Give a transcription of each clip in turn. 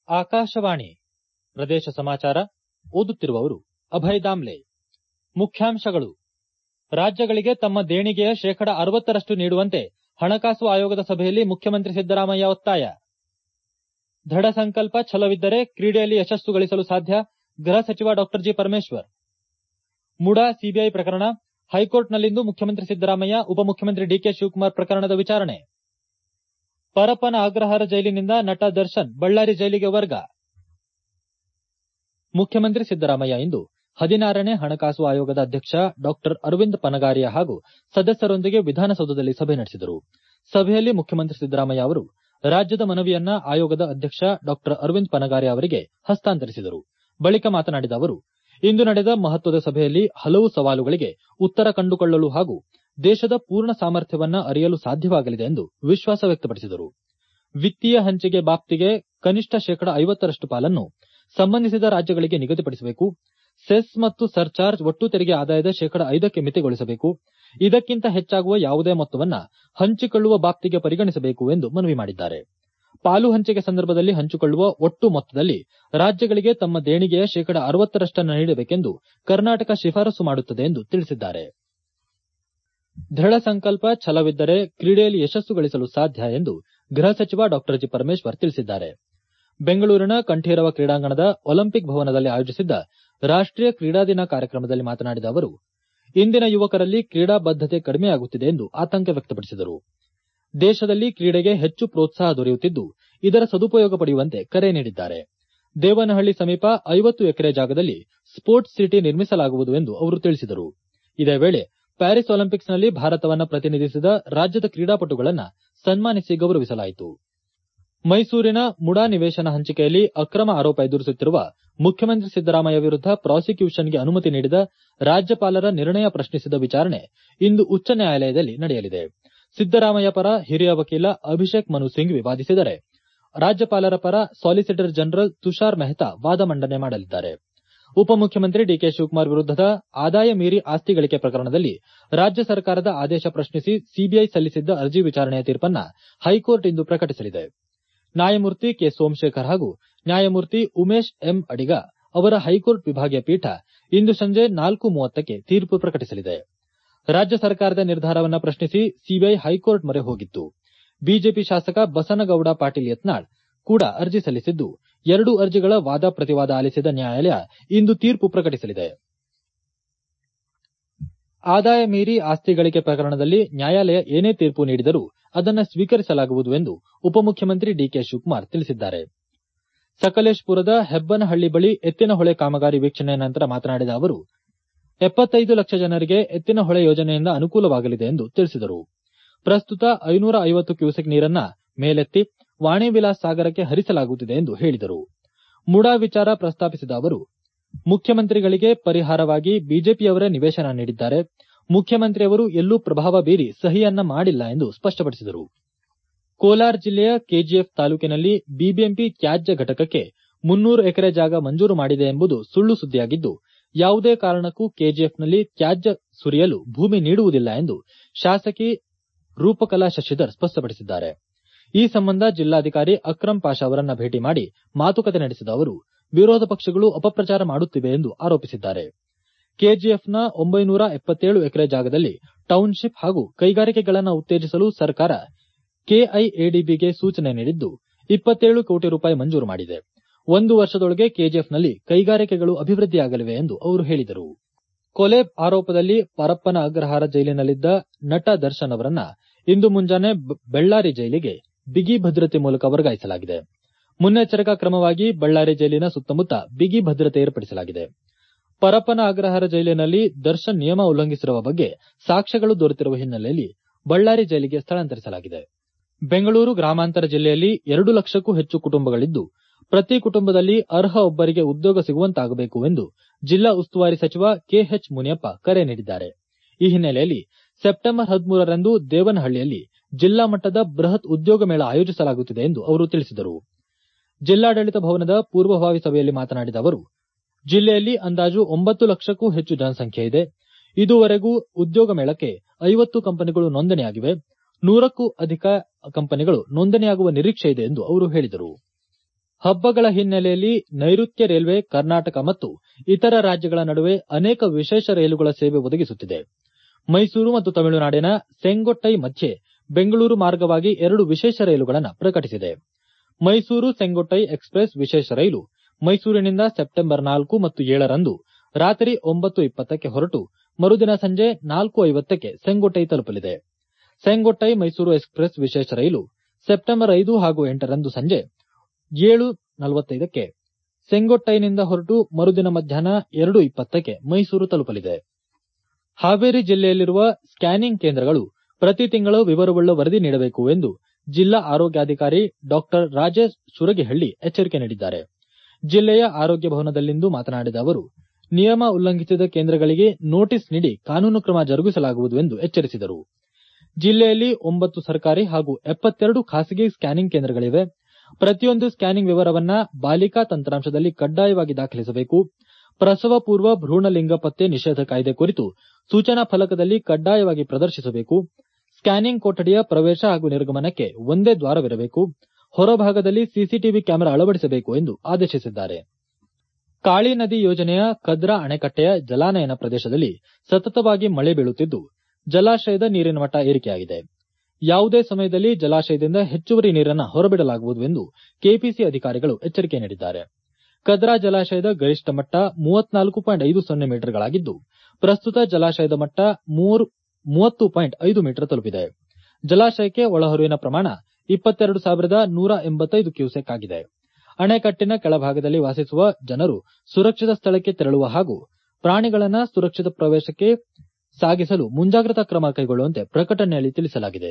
ಆಕಾಶವಾಣಿ ಪ್ರದೇಶ ಸಮಾಚಾರ ಓದುತ್ತಿರುವವರು ಅಭಯ್ ದಾಮ್ಲೆ ಮುಖ್ಯಾಂಶಗಳು ರಾಜ್ಯಗಳಿಗೆ ತಮ್ಮ ದೇಣಿಗೆಯ ಶೇಕಡ ಅರವತ್ತರಷ್ಟು ನೀಡುವಂತೆ ಹಣಕಾಸು ಆಯೋಗದ ಸಭೆಯಲ್ಲಿ ಮುಖ್ಯಮಂತ್ರಿ ಸಿದ್ದರಾಮಯ್ಯ ಒತ್ತಾಯ ದೃಢ ಸಂಕಲ್ಪ ಛಲವಿದ್ದರೆ ಕ್ರೀಡೆಯಲ್ಲಿ ಯಶಸ್ಸು ಗಳಿಸಲು ಸಾಧ್ಯ ಗೃಹ ಸಚಿವ ಡಾ ಜಿ ಪರಮೇಶ್ವರ್ ಮುಡಾ ಸಿಬಿಐ ಪ್ರಕರಣ ಹೈಕೋರ್ಟ್ನಲ್ಲಿಂದು ಮುಖ್ಯಮಂತ್ರಿ ಸಿದ್ದರಾಮಯ್ಯ ಉಪಮುಖ್ಯಮಂತ್ರಿ ಡಿಕೆ ಶಿವಕುಮಾರ್ ಪ್ರಕರಣದ ವಿಚಾರಣೆ ಪರಪ್ಪನ ಅಗ್ರಹಾರ ಜೈಲಿನಿಂದ ನಟ ದರ್ಶನ್ ಬಳ್ಳಾರಿ ಜೈಲಿಗೆ ವರ್ಗ ಮುಖ್ಯಮಂತ್ರಿ ಸಿದ್ದರಾಮಯ್ಯ ಇಂದು ಹದಿನಾರನೇ ಹಣಕಾಸು ಆಯೋಗದ ಅಧ್ಯಕ್ಷ ಡಾ ಅರವಿಂದ್ ಪನಗಾರಿಯಾ ಹಾಗೂ ಸದಸ್ಯರೊಂದಿಗೆ ವಿಧಾನಸೌಧದಲ್ಲಿ ಸಭೆ ನಡೆಸಿದರು ಸಭೆಯಲ್ಲಿ ಮುಖ್ಯಮಂತ್ರಿ ಸಿದ್ದರಾಮಯ್ಯ ಅವರು ರಾಜ್ಯದ ಮನವಿಯನ್ನ ಆಯೋಗದ ಅಧ್ಯಕ್ಷ ಡಾ ಅರವಿಂದ್ ಪನಗಾರಿಯಾ ಅವರಿಗೆ ಹಸ್ತಾಂತರಿಸಿದರು ಬಳಿಕ ಮಾತನಾಡಿದ ಅವರು ಇಂದು ನಡೆದ ಮಹತ್ವದ ಸಭೆಯಲ್ಲಿ ಹಲವು ಸವಾಲುಗಳಿಗೆ ಉತ್ತರ ಕಂಡುಕೊಳ್ಳಲು ಹಾಗೂ ದೇಶದ ಪೂರ್ಣ ಸಾಮರ್ಥ್ಯವನ್ನ ಅರಿಯಲು ಸಾಧ್ಯವಾಗಲಿದೆ ಎಂದು ವಿಶ್ವಾಸ ವ್ಯಕ್ತಪಡಿಸಿದರು ವಿತ್ತೀಯ ಹಂಚಿಕೆ ಬಾಬ್ತಿಗೆ ಕನಿಷ್ಠ ಶೇಕಡ ಐವತ್ತರಷ್ಟು ಪಾಲನ್ನು ಸಂಬಂಧಿಸಿದ ರಾಜ್ಯಗಳಿಗೆ ನಿಗದಿಪಡಿಸಬೇಕು ಸೆಸ್ ಮತ್ತು ಸರ್ಚಾರ್ಜ್ ಒಟ್ಟು ತೆರಿಗೆ ಆದಾಯದ ಶೇಕಡ ಐದಕ್ಕೆ ಮಿತಿಗೊಳಿಸಬೇಕು ಇದಕ್ಕಿಂತ ಹೆಚ್ಚಾಗುವ ಯಾವುದೇ ಮೊತ್ತವನ್ನ ಹಂಚಿಕೊಳ್ಳುವ ಬಾಬ್ತಿಗೆ ಪರಿಗಣಿಸಬೇಕು ಎಂದು ಮನವಿ ಮಾಡಿದ್ದಾರೆ ಪಾಲು ಹಂಚಿಕೆ ಸಂದರ್ಭದಲ್ಲಿ ಹಂಚಿಕೊಳ್ಳುವ ಒಟ್ಟು ಮೊತ್ತದಲ್ಲಿ ರಾಜ್ಯಗಳಿಗೆ ತಮ್ಮ ದೇಣಿಗೆಯ ಶೇಕಡ ಅರವತ್ತರಷ್ಟನ್ನು ನೀಡಬೇಕೆಂದು ಕರ್ನಾಟಕ ಶಿಫಾರಸು ಮಾಡುತ್ತದೆ ಎಂದು ತಿಳಿಸಿದ್ದಾರೆ ದೃಢ ಸಂಕಲ್ಪ ಛಲವಿದ್ದರೆ ಕ್ರೀಡೆಯಲ್ಲಿ ಯಶಸ್ಸು ಗಳಿಸಲು ಸಾಧ್ಯ ಎಂದು ಗೃಹ ಸಚಿವ ಡಾ ಜಿ ಪರಮೇಶ್ವರ್ ತಿಳಿಸಿದ್ದಾರೆ ಬೆಂಗಳೂರಿನ ಕಂಠೀರವ ಕ್ರೀಡಾಂಗಣದ ಒಲಿಂಪಿಕ್ ಭವನದಲ್ಲಿ ಆಯೋಜಿಸಿದ್ದ ರಾಷ್ಟೀಯ ಕ್ರೀಡಾ ದಿನ ಕಾರ್ಯಕ್ರಮದಲ್ಲಿ ಮಾತನಾಡಿದ ಅವರು ಇಂದಿನ ಯುವಕರಲ್ಲಿ ಕ್ರೀಡಾ ಬದ್ದತೆ ಕಡಿಮೆಯಾಗುತ್ತಿದೆ ಎಂದು ಆತಂಕ ವ್ಯಕ್ತಪಡಿಸಿದರು ದೇಶದಲ್ಲಿ ಕ್ರೀಡೆಗೆ ಹೆಚ್ಚು ಪ್ರೋತ್ಸಾಹ ದೊರೆಯುತ್ತಿದ್ದು ಇದರ ಸದುಪಯೋಗ ಪಡೆಯುವಂತೆ ಕರೆ ನೀಡಿದ್ದಾರೆ ದೇವನಹಳ್ಳಿ ಸಮೀಪ ಐವತ್ತು ಎಕರೆ ಜಾಗದಲ್ಲಿ ಸ್ಪೋರ್ಟ್ಸ್ ಸಿಟಿ ನಿರ್ಮಿಸಲಾಗುವುದು ಎಂದು ಅವರು ತಿಳಿಸಿದರು ಇದೇ ವೇಳೆ ಪ್ಯಾರಿಸ್ ಒಲಿಂಪಿಕ್ಸ್ನಲ್ಲಿ ಭಾರತವನ್ನ ಪ್ರತಿನಿಧಿಸಿದ ರಾಜ್ಯದ ಕ್ರೀಡಾಪಟುಗಳನ್ನು ಸನ್ಮಾನಿಸಿ ಗೌರವಿಸಲಾಯಿತು ಮೈಸೂರಿನ ಮುಡಾ ನಿವೇಶನ ಹಂಚಿಕೆಯಲ್ಲಿ ಅಕ್ರಮ ಆರೋಪ ಎದುರಿಸುತ್ತಿರುವ ಮುಖ್ಯಮಂತ್ರಿ ಸಿದ್ದರಾಮಯ್ಯ ವಿರುದ್ದ ಪ್ರಾಸಿಕ್ಯೂಷನ್ಗೆ ಅನುಮತಿ ನೀಡಿದ ರಾಜ್ಯಪಾಲರ ನಿರ್ಣಯ ಪ್ರಶ್ನಿಸಿದ ವಿಚಾರಣೆ ಇಂದು ಉಚ್ಚ ನ್ಯಾಯಾಲಯದಲ್ಲಿ ನಡೆಯಲಿದೆ ಸಿದ್ದರಾಮಯ್ಯ ಪರ ಹಿರಿಯ ವಕೀಲ ಅಭಿಷೇಕ್ ಮನು ಸಿಂಘ್ವಿ ವಾದಿಸಿದರೆ ರಾಜ್ಯಪಾಲರ ಪರ ಸಾಲಿಸಿಟರ್ ಜನರಲ್ ತುಷಾರ್ ಮೆಹ್ತಾ ವಾದ ಮಂಡನೆ ಮಾಡಲಿದ್ದಾರೆ ಉಪಮುಖ್ಯಮಂತ್ರಿ ಡಿಕೆ ಶಿವಕುಮಾರ್ ವಿರುದ್ದದ ಆದಾಯ ಮೀರಿ ಆಸ್ತಿ ಗಳಿಕೆ ಪ್ರಕರಣದಲ್ಲಿ ರಾಜ್ಯ ಸರ್ಕಾರದ ಆದೇಶ ಪ್ರಶ್ನಿಸಿ ಸಿಬಿಐ ಸಲ್ಲಿಸಿದ್ದ ಅರ್ಜಿ ವಿಚಾರಣೆಯ ತೀರ್ಪನ್ನ ಹೈಕೋರ್ಟ್ ಇಂದು ಪ್ರಕಟಿಸಲಿದೆ ನ್ಯಾಯಮೂರ್ತಿ ಕೆ ಸೋಮಶೇಖರ್ ಹಾಗೂ ನ್ಯಾಯಮೂರ್ತಿ ಉಮೇಶ್ ಎಂ ಅಡಿಗ ಅವರ ಹೈಕೋರ್ಟ್ ವಿಭಾಗೀಯ ಪೀಠ ಇಂದು ಸಂಜೆ ನಾಲ್ಕು ಮೂವತ್ತಕ್ಕೆ ತೀರ್ಪು ಪ್ರಕಟಿಸಲಿದೆ ರಾಜ್ಯ ಸರ್ಕಾರದ ನಿರ್ಧಾರವನ್ನ ಪ್ರಶ್ನಿಸಿ ಸಿಬಿಐ ಹೈಕೋರ್ಟ್ ಮೊರೆ ಹೋಗಿತ್ತು ಬಿಜೆಪಿ ಶಾಸಕ ಬಸನಗೌಡ ಪಾಟೀಲ್ ಯತ್ನಾಳ್ ಕೂಡ ಅರ್ಜಿ ಸಲ್ಲಿಸಿದ್ದು ಎರಡೂ ಅರ್ಜಿಗಳ ವಾದ ಪ್ರತಿವಾದ ಆಲಿಸಿದ ನ್ಯಾಯಾಲಯ ಇಂದು ತೀರ್ಪು ಪ್ರಕಟಿಸಲಿದೆ ಆದಾಯ ಮೀರಿ ಆಸ್ತಿ ಗಳಿಕೆ ಪ್ರಕರಣದಲ್ಲಿ ನ್ಯಾಯಾಲಯ ಏನೇ ತೀರ್ಪು ನೀಡಿದರೂ ಅದನ್ನು ಸ್ವೀಕರಿಸಲಾಗುವುದು ಎಂದು ಉಪಮುಖ್ಯಮಂತ್ರಿ ಡಿಕೆ ಶಿವಕುಮಾರ್ ತಿಳಿಸಿದ್ದಾರೆ ಸಕಲೇಶಪುರದ ಹೆಬ್ಬನಹಳ್ಳಿ ಬಳಿ ಎತ್ತಿನಹೊಳೆ ಕಾಮಗಾರಿ ವೀಕ್ಷಣೆ ನಂತರ ಮಾತನಾಡಿದ ಅವರು ಎಪ್ಪತ್ತೈದು ಲಕ್ಷ ಜನರಿಗೆ ಎತ್ತಿನಹೊಳೆ ಯೋಜನೆಯಿಂದ ಅನುಕೂಲವಾಗಲಿದೆ ಎಂದು ತಿಳಿಸಿದರು ಪ್ರಸ್ತುತ ಐನೂರ ಐವತ್ತು ಕ್ಯೂಸೆಕ್ ನೀರನ್ನ ಮೇಲೆತ್ತಿ ವಾಣಿ ವಿಲಾಸ್ ಸಾಗರಕ್ಕೆ ಹರಿಸಲಾಗುತ್ತಿದೆ ಎಂದು ಹೇಳಿದರು ಮುಡಾ ವಿಚಾರ ಪ್ರಸ್ತಾಪಿಸಿದ ಅವರು ಮುಖ್ಯಮಂತ್ರಿಗಳಿಗೆ ಪರಿಹಾರವಾಗಿ ಬಿಜೆಪಿಯವರೇ ನಿವೇಶನ ನೀಡಿದ್ದಾರೆ ಮುಖ್ಯಮಂತ್ರಿಯವರು ಎಲ್ಲೂ ಪ್ರಭಾವ ಬೀರಿ ಸಹಿಯನ್ನ ಮಾಡಿಲ್ಲ ಎಂದು ಸ್ಪಷ್ಟಪಡಿಸಿದರು ಕೋಲಾರ ಜಿಲ್ಲೆಯ ಕೆಜಿಎಫ್ ತಾಲೂಕಿನಲ್ಲಿ ಬಿಬಿಎಂಪಿ ತ್ಯಾಜ್ಯ ಘಟಕಕ್ಕೆ ಮುನ್ನೂರು ಎಕರೆ ಜಾಗ ಮಂಜೂರು ಮಾಡಿದೆ ಎಂಬುದು ಸುಳ್ಳು ಸುದ್ದಿಯಾಗಿದ್ದು ಯಾವುದೇ ಕಾರಣಕ್ಕೂ ಕೆಜಿಎಫ್ನಲ್ಲಿ ತ್ಯಾಜ್ಯ ಸುರಿಯಲು ಭೂಮಿ ನೀಡುವುದಿಲ್ಲ ಎಂದು ಶಾಸಕಿ ರೂಪಕಲಾ ಶಶಿಧರ್ ಸ್ಪಷ್ಟಪಡಿಸಿದ್ದಾರೆ ಈ ಸಂಬಂಧ ಜಿಲ್ಲಾಧಿಕಾರಿ ಅಕ್ರಂ ಪಾಷಾ ಅವರನ್ನ ಭೇಟಿ ಮಾಡಿ ಮಾತುಕತೆ ನಡೆಸಿದ ಅವರು ವಿರೋಧ ಪಕ್ಷಗಳು ಅಪಪ್ರಚಾರ ಮಾಡುತ್ತಿವೆ ಎಂದು ಆರೋಪಿಸಿದ್ದಾರೆ ಕೆಜಿಎಫ್ನ ಒಂಬೈನೂರ ಎಪ್ಪತ್ತೇಳು ಎಕರೆ ಜಾಗದಲ್ಲಿ ಟೌನ್ಶಿಪ್ ಹಾಗೂ ಕೈಗಾರಿಕೆಗಳನ್ನು ಉತ್ತೇಜಿಸಲು ಸರ್ಕಾರ ಕೆಐಎಡಿಬಿಗೆ ಸೂಚನೆ ನೀಡಿದ್ದು ಇಪ್ಪತ್ತೇಳು ಕೋಟಿ ರೂಪಾಯಿ ಮಂಜೂರು ಮಾಡಿದೆ ಒಂದು ವರ್ಷದೊಳಗೆ ಕೆಜಿಎಫ್ನಲ್ಲಿ ಕೈಗಾರಿಕೆಗಳು ಅಭಿವೃದ್ಧಿಯಾಗಲಿವೆ ಎಂದು ಅವರು ಹೇಳಿದರು ಕೊಲೆ ಆರೋಪದಲ್ಲಿ ಪರಪ್ಪನ ಅಗ್ರಹಾರ ಜೈಲಿನಲ್ಲಿದ್ದ ನಟ ದರ್ಶನ್ ಅವರನ್ನ ಇಂದು ಮುಂಜಾನೆ ಬಳ್ಳಾರಿ ಜೈಲಿಗೆ ಬಿಗಿ ಭದ್ರತೆ ಮೂಲಕ ವರ್ಗಾಯಿಸಲಾಗಿದೆ ಮುನ್ನೆಚ್ಚರಿಕಾ ಕ್ರಮವಾಗಿ ಬಳ್ಳಾರಿ ಜೈಲಿನ ಸುತ್ತಮುತ್ತ ಬಿಗಿ ಭದ್ರತೆ ಏರ್ಪಡಿಸಲಾಗಿದೆ ಪರಪ್ಪನ ಅಗ್ರಹಾರ ಜೈಲಿನಲ್ಲಿ ದರ್ಶನ್ ನಿಯಮ ಉಲ್ಲಂಘಿಸಿರುವ ಬಗ್ಗೆ ಸಾಕ್ಷ್ಯಗಳು ದೊರೆತಿರುವ ಹಿನ್ನೆಲೆಯಲ್ಲಿ ಬಳ್ಳಾರಿ ಜೈಲಿಗೆ ಸ್ಥಳಾಂತರಿಸಲಾಗಿದೆ ಬೆಂಗಳೂರು ಗ್ರಾಮಾಂತರ ಜಿಲ್ಲೆಯಲ್ಲಿ ಎರಡು ಲಕ್ಷಕ್ಕೂ ಹೆಚ್ಚು ಕುಟುಂಬಗಳಿದ್ದು ಪ್ರತಿ ಕುಟುಂಬದಲ್ಲಿ ಅರ್ಹ ಒಬ್ಬರಿಗೆ ಉದ್ಯೋಗ ಸಿಗುವಂತಾಗಬೇಕು ಎಂದು ಜಿಲ್ಲಾ ಉಸ್ತುವಾರಿ ಸಚಿವ ಕೆಎಚ್ ಮುನಿಯಪ್ಪ ಕರೆ ನೀಡಿದ್ದಾರೆ ಈ ಹಿನ್ನೆಲೆಯಲ್ಲಿ ಸೆಪ್ಟೆಂಬರ್ ಹದಿಮೂರರಂದು ದೇವನಹಳ್ಳಿಯಲ್ಲಿ ಜಿಲ್ಲಾ ಮಟ್ಟದ ಬೃಹತ್ ಉದ್ಯೋಗ ಮೇಳ ಆಯೋಜಿಸಲಾಗುತ್ತಿದೆ ಎಂದು ಅವರು ತಿಳಿಸಿದರು ಜಿಲ್ಲಾಡಳಿತ ಭವನದ ಪೂರ್ವಭಾವಿ ಸಭೆಯಲ್ಲಿ ಮಾತನಾಡಿದ ಅವರು ಜಿಲ್ಲೆಯಲ್ಲಿ ಅಂದಾಜು ಒಂಬತ್ತು ಲಕ್ಷಕ್ಕೂ ಹೆಚ್ಚು ಜನಸಂಖ್ಯೆ ಇದೆ ಇದುವರೆಗೂ ಉದ್ಯೋಗ ಮೇಳಕ್ಕೆ ಐವತ್ತು ಕಂಪನಿಗಳು ನೋಂದಣಿಯಾಗಿವೆ ನೂರಕ್ಕೂ ಅಧಿಕ ಕಂಪನಿಗಳು ನೋಂದಣಿಯಾಗುವ ನಿರೀಕ್ಷೆ ಇದೆ ಎಂದು ಅವರು ಹೇಳಿದರು ಹಬ್ಬಗಳ ಹಿನ್ನೆಲೆಯಲ್ಲಿ ನೈಋತ್ಯ ರೈಲ್ವೆ ಕರ್ನಾಟಕ ಮತ್ತು ಇತರ ರಾಜ್ಯಗಳ ನಡುವೆ ಅನೇಕ ವಿಶೇಷ ರೈಲುಗಳ ಸೇವೆ ಒದಗಿಸುತ್ತಿದೆ ಮೈಸೂರು ಮತ್ತು ತಮಿಳುನಾಡಿನ ಸೆಂಗೊಟ್ಟೈ ಮಧ್ಯೆ ಬೆಂಗಳೂರು ಮಾರ್ಗವಾಗಿ ಎರಡು ವಿಶೇಷ ರೈಲುಗಳನ್ನು ಪ್ರಕಟಿಸಿದೆ ಮೈಸೂರು ಸೆಂಗೊಟ್ಟೈ ಎಕ್ಸ್ಪ್ರೆಸ್ ವಿಶೇಷ ರೈಲು ಮೈಸೂರಿನಿಂದ ಸೆಪ್ಟೆಂಬರ್ ನಾಲ್ಕು ಮತ್ತು ಏಳರಂದು ರಾತ್ರಿ ಒಂಬತ್ತು ಇಪ್ಪತ್ತಕ್ಕೆ ಹೊರಟು ಮರುದಿನ ಸಂಜೆ ನಾಲ್ಕು ಐವತ್ತಕ್ಕೆ ಸೆಂಗೊಟ್ಟೈ ತಲುಪಲಿದೆ ಸೆಂಗೊಟ್ಟೈ ಮೈಸೂರು ಎಕ್ಸ್ಪ್ರೆಸ್ ವಿಶೇಷ ರೈಲು ಸೆಪ್ಟೆಂಬರ್ ಐದು ಹಾಗೂ ಎಂಟರಂದು ಸಂಜೆ ಏಳು ನಲವತ್ತೈದಕ್ಕೆ ಸೆಂಗೊಟ್ಟೈನಿಂದ ಹೊರಟು ಮರುದಿನ ಮಧ್ಯಾಹ್ನ ಎರಡು ಇಪ್ಪತ್ತಕ್ಕೆ ಮೈಸೂರು ತಲುಪಲಿದೆ ಹಾವೇರಿ ಜಿಲ್ಲೆಯಲ್ಲಿರುವ ಸ್ಕ್ಯಾನಿಂಗ್ ಕೇಂದ್ರಗಳು ಪ್ರತಿ ತಿಂಗಳು ವಿವರವುಳ್ಳ ವರದಿ ನೀಡಬೇಕು ಎಂದು ಜಿಲ್ಲಾ ಆರೋಗ್ಯಾಧಿಕಾರಿ ಡಾಕ್ಟರ್ ರಾಜೇಶ್ ಸುರಗಿಹಳ್ಳಿ ಎಚ್ಚರಿಕೆ ನೀಡಿದ್ದಾರೆ ಜಿಲ್ಲೆಯ ಆರೋಗ್ಯ ಭವನದಲ್ಲಿಂದು ಮಾತನಾಡಿದ ಅವರು ನಿಯಮ ಉಲ್ಲಂಘಿಸಿದ ಕೇಂದ್ರಗಳಿಗೆ ನೋಟಿಸ್ ನೀಡಿ ಕಾನೂನು ಕ್ರಮ ಜರುಗಿಸಲಾಗುವುದು ಎಂದು ಎಚ್ಚರಿಸಿದರು ಜಿಲ್ಲೆಯಲ್ಲಿ ಒಂಬತ್ತು ಸರ್ಕಾರಿ ಹಾಗೂ ಎಪ್ಪತ್ತೆರಡು ಖಾಸಗಿ ಸ್ಕ್ಯಾನಿಂಗ್ ಕೇಂದ್ರಗಳಿವೆ ಪ್ರತಿಯೊಂದು ಸ್ಕ್ಯಾನಿಂಗ್ ವಿವರವನ್ನ ಬಾಲಿಕಾ ತಂತ್ರಾಂಶದಲ್ಲಿ ಕಡ್ಡಾಯವಾಗಿ ದಾಖಲಿಸಬೇಕು ಪ್ರಸವ ಪೂರ್ವ ಭ್ರೂಣಲಿಂಗ ಪತ್ತೆ ನಿಷೇಧ ಕಾಯ್ದೆ ಕುರಿತು ಸೂಚನಾ ಫಲಕದಲ್ಲಿ ಕಡ್ಡಾಯವಾಗಿ ಪ್ರದರ್ಶಿಸಬೇಕು ಸ್ಕ್ಯಾನಿಂಗ್ ಕೊಠಡಿಯ ಪ್ರವೇಶ ಹಾಗೂ ನಿರ್ಗಮನಕ್ಕೆ ಒಂದೇ ದ್ವಾರವಿರಬೇಕು ಹೊರಭಾಗದಲ್ಲಿ ಸಿಸಿಟಿವಿ ಕ್ಯಾಮೆರಾ ಅಳವಡಿಸಬೇಕು ಎಂದು ಆದೇಶಿಸಿದ್ದಾರೆ ಕಾಳಿ ನದಿ ಯೋಜನೆಯ ಕದ್ರಾ ಅಣೆಕಟ್ಟೆಯ ಜಲಾನಯನ ಪ್ರದೇಶದಲ್ಲಿ ಸತತವಾಗಿ ಮಳೆ ಬೀಳುತ್ತಿದ್ದು ಜಲಾಶಯದ ನೀರಿನ ಮಟ್ಟ ಏರಿಕೆಯಾಗಿದೆ ಯಾವುದೇ ಸಮಯದಲ್ಲಿ ಜಲಾಶಯದಿಂದ ಹೆಚ್ಚುವರಿ ನೀರನ್ನು ಹೊರಬಿಡಲಾಗುವುದು ಎಂದು ಕೆಪಿಸಿ ಅಧಿಕಾರಿಗಳು ಎಚ್ಚರಿಕೆ ನೀಡಿದ್ದಾರೆ ಕದ್ರಾ ಜಲಾಶಯದ ಗರಿಷ್ಠ ಮಟ್ಟ ಮೂವತ್ನಾಲ್ಕು ಪಾಯಿಂಟ್ ಐದು ಸೊನ್ನೆ ಮೀಟರ್ಗಳಾಗಿದ್ದು ಪ್ರಸ್ತುತ ಜಲಾಶಯದ ಮಟ್ಟ ಮೂವತ್ತು ಪಾಯಿಂಟ್ ಐದು ಮೀಟರ್ ತಲುಪಿದೆ ಜಲಾಶಯಕ್ಕೆ ಒಳಹರಿವಿನ ಪ್ರಮಾಣ ಇಪ್ಪತ್ತೆರಡು ಸಾವಿರದ ನೂರ ಎಂಬತ್ತೈದು ಕ್ಯೂಸೆಕ್ ಆಗಿದೆ ಅಣೆಕಟ್ಟಿನ ಕೆಳಭಾಗದಲ್ಲಿ ವಾಸಿಸುವ ಜನರು ಸುರಕ್ಷಿತ ಸ್ಥಳಕ್ಕೆ ತೆರಳುವ ಹಾಗೂ ಪ್ರಾಣಿಗಳನ್ನ ಸುರಕ್ಷಿತ ಪ್ರವೇಶಕ್ಕೆ ಸಾಗಿಸಲು ಮುಂಜಾಗ್ರತಾ ಕ್ರಮ ಕೈಗೊಳ್ಳುವಂತೆ ಪ್ರಕಟಣೆಯಲ್ಲಿ ತಿಳಿಸಲಾಗಿದೆ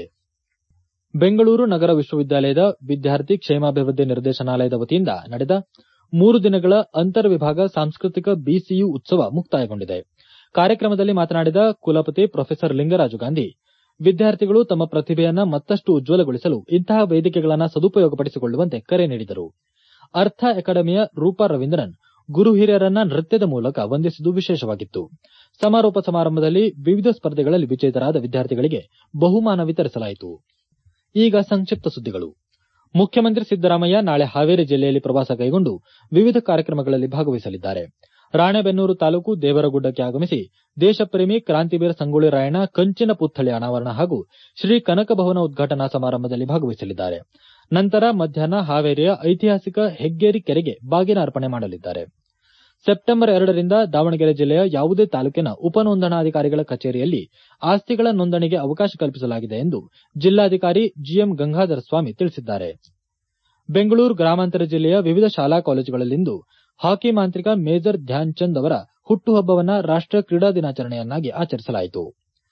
ಬೆಂಗಳೂರು ನಗರ ವಿಶ್ವವಿದ್ಯಾಲಯದ ವಿದ್ಯಾರ್ಥಿ ಕ್ಷೇಮಾಭಿವೃದ್ಧಿ ನಿರ್ದೇಶನಾಲಯದ ವತಿಯಿಂದ ನಡೆದ ಮೂರು ದಿನಗಳ ಅಂತರ್ ವಿಭಾಗ ಸಾಂಸ್ಕೃತಿಕ ಬಿಸಿಯು ಉತ್ಸವ ಮುಕ್ತಾಯಗೊಂಡಿದೆ ಕಾರ್ಯಕ್ರಮದಲ್ಲಿ ಮಾತನಾಡಿದ ಕುಲಪತಿ ಪ್ರೊಫೆಸರ್ ಲಿಂಗರಾಜು ಗಾಂಧಿ ವಿದ್ಯಾರ್ಥಿಗಳು ತಮ್ಮ ಪ್ರತಿಭೆಯನ್ನ ಮತ್ತಷ್ಟು ಉಜ್ವಲಗೊಳಿಸಲು ಇಂತಹ ವೇದಿಕೆಗಳನ್ನು ಸದುಪಯೋಗಪಡಿಸಿಕೊಳ್ಳುವಂತೆ ಕರೆ ನೀಡಿದರು ಅರ್ಥ ಅಕಾಡೆಮಿಯ ರೂಪಾ ರವೀಂದ್ರನ್ ಗುರು ಹಿರಿಯರನ್ನ ನೃತ್ಯದ ಮೂಲಕ ವಂದಿಸಿದ್ದು ವಿಶೇಷವಾಗಿತ್ತು ಸಮಾರೋಪ ಸಮಾರಂಭದಲ್ಲಿ ವಿವಿಧ ಸ್ಪರ್ಧೆಗಳಲ್ಲಿ ವಿಜೇತರಾದ ವಿದ್ಯಾರ್ಥಿಗಳಿಗೆ ಬಹುಮಾನ ವಿತರಿಸಲಾಯಿತು ಈಗ ಸಂಕ್ಷಿಪ್ತ ಸುದ್ದಿಗಳು ಮುಖ್ಯಮಂತ್ರಿ ಸಿದ್ದರಾಮಯ್ಯ ನಾಳೆ ಹಾವೇರಿ ಜಿಲ್ಲೆಯಲ್ಲಿ ಪ್ರವಾಸ ಕೈಗೊಂಡು ವಿವಿಧ ಕಾರ್ಯಕ್ರಮಗಳಲ್ಲಿ ಭಾಗವಹಿಸಲಿದ್ದಾರೆ ರಾಣೆಬೆನ್ನೂರು ತಾಲೂಕು ದೇವರಗುಡ್ಡಕ್ಕೆ ಆಗಮಿಸಿ ದೇಶಪ್ರೇಮಿ ಕ್ರಾಂತಿವೀರ ಸಂಗೊಳ್ಳಿ ರಾಯಣ್ಣ ಕಂಚಿನ ಪುತ್ಥಳಿ ಅನಾವರಣ ಹಾಗೂ ಶ್ರೀ ಕನಕ ಭವನ ಉದ್ಘಾಟನಾ ಸಮಾರಂಭದಲ್ಲಿ ಭಾಗವಹಿಸಲಿದ್ದಾರೆ ನಂತರ ಮಧ್ಯಾಹ್ನ ಹಾವೇರಿಯ ಐತಿಹಾಸಿಕ ಹೆಗ್ಗೇರಿ ಕೆರೆಗೆ ಬಾಗಿನ ಅರ್ಪಣೆ ಮಾಡಲಿದ್ದಾರೆ ಸೆಪ್ಟೆಂಬರ್ ಎರಡರಿಂದ ದಾವಣಗೆರೆ ಜಿಲ್ಲೆಯ ಯಾವುದೇ ತಾಲೂಕಿನ ಉಪನೋಂದಣಾಧಿಕಾರಿಗಳ ಕಚೇರಿಯಲ್ಲಿ ಆಸ್ತಿಗಳ ನೋಂದಣಿಗೆ ಅವಕಾಶ ಕಲ್ಪಿಸಲಾಗಿದೆ ಎಂದು ಜಿಲ್ಲಾಧಿಕಾರಿ ಜಿಎಂ ಗಂಗಾಧರ ಸ್ವಾಮಿ ತಿಳಿಸಿದ್ದಾರೆ ಬೆಂಗಳೂರು ಗ್ರಾಮಾಂತರ ಜಿಲ್ಲೆಯ ವಿವಿಧ ಶಾಲಾ ಕಾಲೇಜುಗಳಲ್ಲಿಂದು ಹಾಕಿ ಮಾಂತ್ರಿಕ ಮೇಜರ್ ಧ್ಯಾನ್ ಚಂದ್ ಅವರ ಹುಟ್ಟುಹಬ್ಬವನ್ನು ರಾಷ್ಟ ಕ್ರೀಡಾ ದಿನಾಚರಣೆಯನ್ನಾಗಿ ಆಚರಿಸಲಾಯಿತು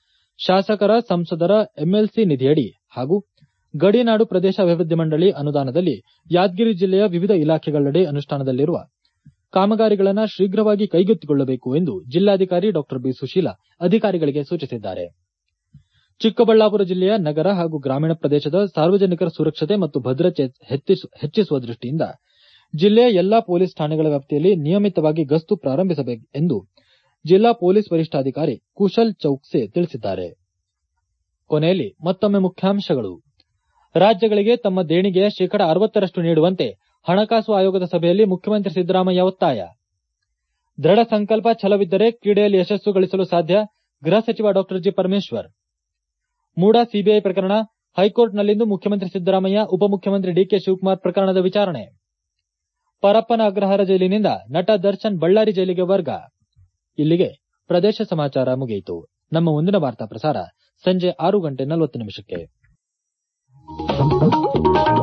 ಶಾಸಕರ ಸಂಸದರ ಎಂಎಲ್ಸಿ ನಿಧಿಯಡಿ ಹಾಗೂ ಗಡಿನಾಡು ಪ್ರದೇಶ ಅಭಿವೃದ್ಧಿ ಮಂಡಳಿ ಅನುದಾನದಲ್ಲಿ ಯಾದಗಿರಿ ಜಿಲ್ಲೆಯ ವಿವಿಧ ಇಲಾಖೆಗಳಡಿ ಅನುಷ್ಠಾನದಲ್ಲಿರುವ ಕಾಮಗಾರಿಗಳನ್ನು ಶೀಘ್ರವಾಗಿ ಕೈಗೆತ್ತಿಕೊಳ್ಳಬೇಕು ಎಂದು ಜಿಲ್ಲಾಧಿಕಾರಿ ಡಾ ಬಿ ಸುಶೀಲಾ ಅಧಿಕಾರಿಗಳಿಗೆ ಸೂಚಿಸಿದ್ದಾರೆ ಚಿಕ್ಕಬಳ್ಳಾಪುರ ಜಿಲ್ಲೆಯ ನಗರ ಹಾಗೂ ಗ್ರಾಮೀಣ ಪ್ರದೇಶದ ಸಾರ್ವಜನಿಕರ ಸುರಕ್ಷತೆ ಮತ್ತು ಭದ್ರತೆ ಹೆಚ್ಚಿಸುವ ದೃಷ್ಟಿಯಿಂದ ಜಿಲ್ಲೆಯ ಎಲ್ಲಾ ಪೊಲೀಸ್ ಠಾಣೆಗಳ ವ್ಯಾಪ್ತಿಯಲ್ಲಿ ನಿಯಮಿತವಾಗಿ ಗಸ್ತು ಪ್ರಾರಂಭಿಸಬೇಕು ಎಂದು ಜಿಲ್ಲಾ ಪೊಲೀಸ್ ವರಿಷ್ಠಾಧಿಕಾರಿ ಕುಶಲ್ ಚೌಕ್ಸೆ ತಿಳಿಸಿದ್ದಾರೆ ಕೊನೆಯಲ್ಲಿ ಮತ್ತೊಮ್ಮೆ ಮುಖ್ಯಾಂಶಗಳು ರಾಜ್ಯಗಳಿಗೆ ತಮ್ಮ ದೇಣಿಗೆಯ ಶೇಕಡ ಅರವತ್ತರಷ್ಟು ನೀಡುವಂತೆ ಹಣಕಾಸು ಆಯೋಗದ ಸಭೆಯಲ್ಲಿ ಮುಖ್ಯಮಂತ್ರಿ ಸಿದ್ದರಾಮಯ್ಯ ಒತ್ತಾಯ ದೃಢ ಸಂಕಲ್ಪ ಛಲವಿದ್ದರೆ ಕ್ರೀಡೆಯಲ್ಲಿ ಯಶಸ್ಸು ಗಳಿಸಲು ಸಾಧ್ಯ ಗೃಹ ಸಚಿವ ಡಾ ಜಿ ಪರಮೇಶ್ವರ್ ಮೂಡಾ ಸಿಬಿಐ ಪ್ರಕರಣ ಹೈಕೋರ್ಟ್ನಲ್ಲಿಂದು ಮುಖ್ಯಮಂತ್ರಿ ಸಿದ್ದರಾಮಯ್ಯ ಉಪಮುಖ್ಯಮಂತ್ರಿ ಡಿಕೆ ಶಿವಕುಮಾರ್ ಪ್ರಕರಣದ ವಿಚಾರಣೆ ಪರಪ್ಪನ ಅಗ್ರಹಾರ ಜೈಲಿನಿಂದ ನಟ ದರ್ಶನ್ ಬಳ್ಳಾರಿ ಜೈಲಿಗೆ ವರ್ಗ ಇಲ್ಲಿಗೆ ಪ್ರದೇಶ ಸಮಾಚಾರ ಮುಗಿಯಿತು ನಮ್ಮ ಮುಂದಿನ ವಾರ್ತಾ ಪ್ರಸಾರ ಸಂಜೆ ಆರು ಗಂಟೆ ನಲವತ್ತು ನಿಮಿಷಕ್ಕೆ